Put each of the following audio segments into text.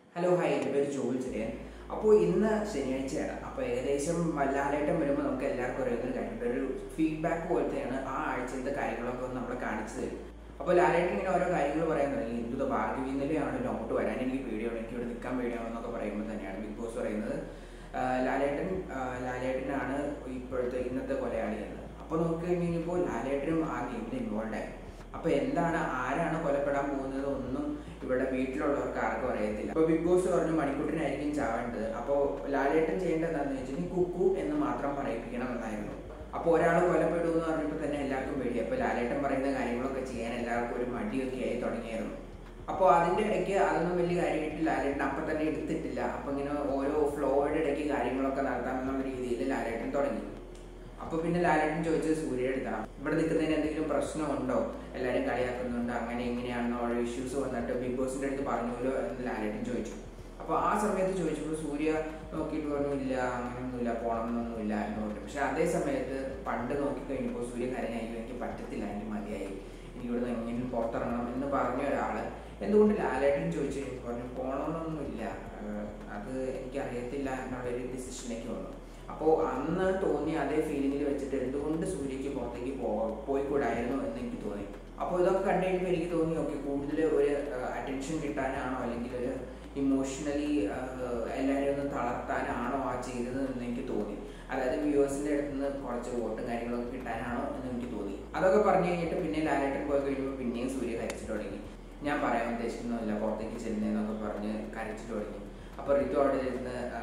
hello hi എൻ്റെ പേര് ജോബിൾ ചെറിയൻ അപ്പോൾ ഇന്ന് ശനിയാഴ്ചയാണ് അപ്പോൾ ഏകദേശം ലാലേട്ടം വരുമ്പോൾ നമുക്ക് എല്ലാവർക്കും അറിയുന്ന കാര്യം ഒരു ഫീഡ്ബാക്ക് പോലത്തെയാണ് ആ ആഴ്ചയിലത്തെ കാര്യങ്ങളൊക്കെ ഒന്ന് നമ്മളെ കാണിച്ചു തരും അപ്പോൾ ലാലേട്ടൻ ഇങ്ങനെ ഓരോ കാര്യങ്ങൾ പറയാൻ തുടങ്ങി എന്തുത ഭാഗ്യവീന്നലെയാണല്ലോ അങ്ങോട്ട് വരാൻ എനിക്ക് പേടിയാണ് എനിക്ക് ഇവിടെ നിൽക്കാൻ പേടിയാണെന്നൊക്കെ പറയുമ്പോൾ തന്നെയാണ് ബിഗ് ബോസ് പറയുന്നത് ആ, ലാലേട്ടൻ ആ, ലാലേട്ടനാണ് ഇപ്പോഴത്തെ ഇന്നത്തെ കൊലയാളി എന്ന് അപ്പോൾ നോക്കി കഴിഞ്ഞപ്പോൾ ലാലേട്ടനും ആ ഗെയിമിൽ ഇൻവോൾവ് ആയി അപ്പൊ എന്താണ് ആരാണ് കൊലപ്പെടാൻ പോകുന്നത് ഒന്നും ഇവിടെ വീട്ടിലുള്ളവർക്ക് ആർക്കും അറിയത്തില്ല അപ്പൊ ബിഗ് ബോസ് പറഞ്ഞു മണിക്കൂട്ടിനായിരിക്കും ചാവേണ്ടത് അപ്പോ ലാലേട്ടൻ ചെയ്യേണ്ടത് എന്താണെന്ന് വെച്ചാൽ നീ കുക്കു എന്ന് മാത്രം പറയിപ്പിക്കണം എന്നായിരുന്നു അപ്പൊ ഒരാൾ കൊലപ്പെടും എന്ന് പറഞ്ഞപ്പോൾ തന്നെ എല്ലാവർക്കും പേടി അപ്പൊ ലാലേട്ടൻ പറയുന്ന കാര്യങ്ങളൊക്കെ ചെയ്യാൻ എല്ലാവർക്കും ഒരു മടിയൊക്കെ ആയി തുടങ്ങിയായിരുന്നു അപ്പോൾ അതിന്റെ ഇടയ്ക്ക് അതൊന്നും വലിയ കാര്യമായിട്ട് ലാലേട്ടൻ അപ്പം തന്നെ എടുത്തിട്ടില്ല അപ്പൊ ഇങ്ങനെ ഓരോ ഫ്ലോയുടെ ഇടയ്ക്ക് കാര്യങ്ങളൊക്കെ നടത്താമെന്നുള്ള രീതിയിൽ ലാലേട്ടൻ തുടങ്ങി അപ്പൊ പിന്നെ ലാലേട്ടൻ ചോദിച്ചത് സൂര്യ എടുത്താണ് ഇവിടെ നിൽക്കുന്നതിന് എന്തെങ്കിലും പ്രശ്നമുണ്ടോ എല്ലാവരും കളിയാക്കുന്നുണ്ട് അങ്ങനെ ഇങ്ങനെയാണെന്ന് ഓരോ ഇഷ്യൂസ് വന്നിട്ട് ബിഗ് ബോസിന്റെ അടുത്ത് പറഞ്ഞല്ലോ എന്ന് ലാലേട്ടൻ ചോദിച്ചു അപ്പൊ ആ സമയത്ത് ചോദിച്ചപ്പോൾ സൂര്യ നോക്കിയിട്ട് പറഞ്ഞു ഇല്ല അങ്ങനെയൊന്നുമില്ല പോണമെന്നൊന്നുമില്ല എന്ന് പറഞ്ഞു പക്ഷെ അതേ സമയത്ത് പണ്ട് നോക്കി കഴിഞ്ഞപ്പോൾ സൂര്യ കരഞ്ഞായി എനിക്ക് പറ്റത്തില്ല എനിക്ക് മതിയായി എനിക്ക് ഇവിടുന്ന് എങ്ങനെ പുറത്തിറങ്ങണം എന്ന് പറഞ്ഞ ഒരാള് എന്തുകൊണ്ട് ലാലേട്ടൻ ചോദിച്ചു കഴിഞ്ഞപ്പോൾ പറഞ്ഞു പോകണമെന്നൊന്നുമില്ല ആഹ് അത് എനിക്കറിയത്തില്ല എന്നുള്ളൊരു ഡിസിഷനിലേക്ക് വന്നു അപ്പോൾ അന്ന് തോന്നിയ അതേ ഫീലിംഗിൽ വെച്ചിട്ട് എന്തുകൊണ്ട് സൂര്യക്ക് പുറത്തേക്ക് പോ പോയിക്കൂടായിരുന്നു എന്ന് എനിക്ക് തോന്നി അപ്പോൾ ഇതൊക്കെ കണ്ടു കഴിയുമ്പോൾ എനിക്ക് തോന്നി ഓക്കെ കൂടുതൽ ഒരു അറ്റൻഷൻ കിട്ടാനാണോ അല്ലെങ്കിൽ ഒരു ഇമോഷണലി എല്ലാവരെയും ഒന്ന് തളർത്താനാണോ ആ ചെയ്തത് എന്ന് എനിക്ക് തോന്നി അതായത് വ്യൂവേഴ്സിന്റെ അടുത്ത് നിന്ന് കുറച്ച് വോട്ടും കാര്യങ്ങളൊക്കെ കിട്ടാനാണോ എന്ന് എനിക്ക് തോന്നി അതൊക്കെ പറഞ്ഞു കഴിഞ്ഞിട്ട് പിന്നെ ലാലേട്ടൻ പോയി കഴിയുമ്പോൾ പിന്നെയും സൂര്യ കരച്ചിട്ട് തുടങ്ങി ഞാൻ പറയാൻ ഉദ്ദേശിക്കുന്നില്ല പുറത്തേക്ക് ചെല്ലുന്നതെന്നൊക്കെ പറഞ്ഞ് കരച്ചിട്ട് തുടങ്ങി അപ്പോൾ ഋതു അവിടെ ഇരുന്ന് ആ,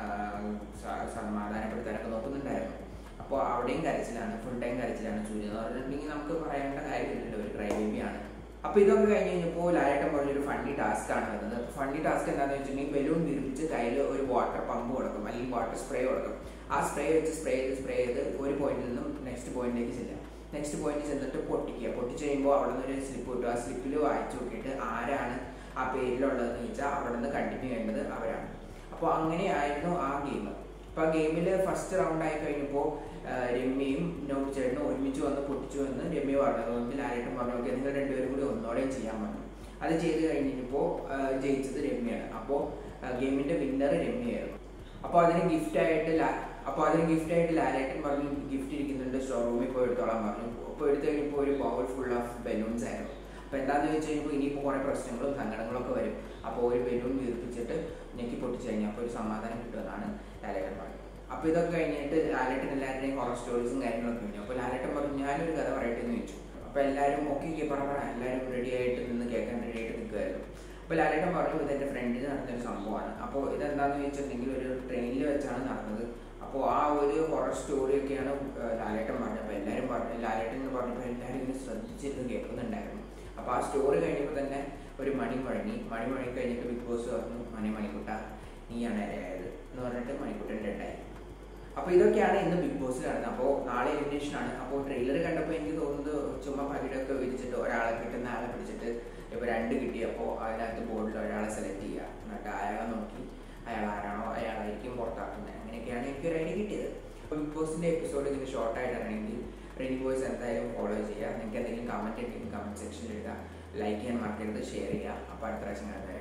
സ- സമാധാനപ്പെടുത്താനൊക്കെ നോക്കുന്നുണ്ടായിരുന്നു അപ്പോൾ അവിടെയും കരച്ചിലാണ് ഫുൾ ടൈം കരച്ചിലാണ് സൂര്യ എന്ന് പറഞ്ഞിട്ടുണ്ടെങ്കിൽ നമുക്ക് പറയേണ്ട കാര്യമില്ലല്ലോ ഒരു ക്രൈ ബേബിയാണ് അപ്പോൾ ഇതൊക്കെ കഴിഞ്ഞ് കഴിഞ്ഞപ്പോൾ ലാലേട്ടൻ പറഞ്ഞൊരു ഫണ്ടി ടാസ്ക് ആണ് വരുന്നത് ഫണ്ടി ടാസ്ക് എന്താണെന്ന് വെച്ചിട്ടുണ്ടെങ്കിൽ ബലൂൺ വിരിപ്പിച്ച് കയ്യിൽ ഒരു വാട്ടർ പമ്പ് കൊടുക്കും അല്ലെങ്കിൽ വാട്ടർ സ്പ്രേ കൊടുക്കും ആ സ്പ്രേ വെച്ച് സ്പ്രേ ചെയ്ത് സ്പ്രേ ചെയ്ത് ഒരു പോയിന്റിൽ നിന്നും നെക്സ്റ്റ് പോയിന്റിലേക്ക് ചെല്ലാം നെക്സ്റ്റ് പോയിന്റ് ചെന്നിട്ട് പൊട്ടിക്കുക പൊട്ടിച്ച് കഴിയുമ്പോൾ അവിടെ നിന്ന് ഒരു സ്ലിപ്പ് കിട്ടും ആ സ്ലിപ്പിൽ വായിച്ചു നോക്കിയിട്ട് ആരാണ് ആ പേരിലുള്ളതെന്ന് ചോദിച്ചാൽ അവിടെ നിന്ന് കണ്ടിന്യൂ ചെയ്യേണ്ടത് അവരാണ് അപ്പോൾ അങ്ങനെയായിരുന്നു ആ ഗെയിം അപ്പോൾ ആ ഗെയിമിൽ ഫസ്റ്റ് റൗണ്ട് ആയി കഴിഞ്ഞപ്പോൾ രമ്യയും നോബ് ചേട്ടനും ഒരുമിച്ച് വന്ന് പൊട്ടിച്ചു എന്ന് രമ്യ പറഞ്ഞത് കൊണ്ട് ലാലേട്ടൻ പറഞ്ഞു ഓക്കെ നിങ്ങൾ രണ്ടുപേരും കൂടി ഒന്നോടെയും ചെയ്യാൻ പറഞ്ഞു അത് ചെയ്ത് കഴിഞ്ഞപ്പോൾ ജയിച്ചത് രമ്യയാണ് അപ്പോൾ ഗെയിമിന്റെ വിന്നർ രമ്യയായിരുന്നു അപ്പോൾ അതിന് ഗിഫ്റ്റ് ആയിട്ട് ലാ- അപ്പോൾ അതിന് ഗിഫ്റ്റ് ആയിട്ട് ലാലേട്ടൻ പറഞ്ഞു ഗിഫ്റ്റ് ഇരിക്കുന്നുണ്ട് സ്റ്റോർ റൂമിൽ പോയി എടുത്തോളാൻ പറഞ്ഞു അപ്പോൾ എടുത്തു കഴിഞ്ഞപ്പോൾ ഒരു ബൗൾ ഫുൾ ഓഫ് ബലൂൺസ് ആയിരുന്നു അപ്പോൾ എന്താണെന്ന് വെച്ച് കഴിഞ്ഞപ്പോൾ ഇനിയിപ്പോൾ കുറേ പ്രശ്നങ്ങളും സങ്കടങ്ങളൊക്കെ വരും അപ്പോൾ ഒരു ബലൂൺ വീർപ്പിച്ചിട്ട് ഞെക്കി പൊട്ടിച്ച് കഴിഞ്ഞാൽ അപ്പോൾ ഒരു സമാധാനം കിട്ടുമെന്നാണ് ലാലേട്ടൻ പറഞ്ഞത് അപ്പോൾ ഇതൊക്കെ കഴിഞ്ഞിട്ട് ലാലേട്ടൻ എല്ലാവരുടെയും കുറേ സ്റ്റോറീസും കാര്യങ്ങളൊക്കെ കഴിഞ്ഞു അപ്പോൾ ലാലേട്ടൻ പറഞ്ഞു ഞാനൊരു കഥ പറയട്ടെ എന്ന് ചോദിച്ചു അപ്പോൾ എല്ലാവരും ഓക്കെ ഓക്കെ പറ പറ എല്ലാവരും റെഡി ആയിട്ട് നിന്ന് കേൾക്കാൻ റെഡി ആയിട്ട് നിൽക്കുമായിരുന്നു അപ്പോൾ ലാലേട്ടൻ പറഞ്ഞു ഇത് എൻ്റെ ഫ്രണ്ടിന് നടന്നൊരു സംഭവമാണ് അപ്പോൾ ഇതെന്താണെന്ന് ചോദിച്ചിട്ടുണ്ടെങ്കിൽ ഒരു ട്രെയിനിൽ വെച്ചാണ് നടന്നത് അപ്പോൾ ആ ഒരു ഹൊറർ സ്റ്റോറിയൊക്കെയാണ് ലാലേട്ടൻ പറഞ്ഞത് അപ്പോൾ എല്ലാവരും പറഞ്ഞു ലാലേട്ടൻ എന്ന് പറഞ്ഞപ്പോൾ എല്ലാവരും ഇങ്ങനെ ശ്രദ്ധിച്ചിരുന്ന് കേൾക്കുന്നുണ്ടായിരുന്നു അപ്പോൾ ആ സ്റ്റോറി കഴിഞ്ഞപ്പോൾ തന്നെ ഒരു മണി മുഴങ്ങി മണി മുഴങ്ങി കഴിഞ്ഞിട്ട് ബിഗ് ബോസ് പറഞ്ഞു മണി മണിക്കുട്ട നീയാണ് ഇരയായത് എന്ന് പറഞ്ഞിട്ട് മണിക്കുട്ടൻ രണ്ടായി അപ്പോൾ ഇതൊക്കെയാണ് ഇന്ന് ബിഗ് ബോസിൽ നടന്നത് അപ്പോൾ നാളെ എലിമിനേഷൻ ആണ് അപ്പോൾ ട്രെയിലർ കണ്ടപ്പോൾ എനിക്ക് തോന്നുന്നത് ചുമ്മാ പകിടൊക്കെ വിരിച്ചിട്ട് ഒരാളെ കിട്ടുന്ന ആളെ പിടിച്ചിട്ട് ഇപ്പോൾ രണ്ട് കിട്ടിയപ്പോൾ അതിനകത്ത് ബോർഡിൽ ഒരാളെ സെലക്ട് ചെയ്യുക എന്നിട്ട് അയാളെ നോക്കി അയാൾ ആരാണോ അയാളായിരിക്കും പുറത്താക്കുന്നത് അങ്ങനെയൊക്കെയാണ് എനിക്ക് ഒരു ഐഡിയ കിട്ടിയത് അപ്പോൾ ബിഗ് ബോസിൻ്റെ എപ്പിസോഡ് ഇങ്ങനെ ഷോർട്ടായിട്ട് ഇറങ്ങണമെങ്കിൽ റെയിൻ ബോയ്സ് എന്തായാലും ഫോളോ ചെയ്യുക നിങ്ങൾക്ക് എന്തെങ്കിലും കമൻറ്റ് ഉണ്ടെങ്കിൽ കമൻറ്റ് സെക്ഷനിൽ ഇടുക ലൈക്ക് ചെയ്യാൻ മറക്കരുത് ഷെയർ ചെയ്യുക അപ്പോൾ അടുത്ത പ്രാവശ്യം കാണുന്നത്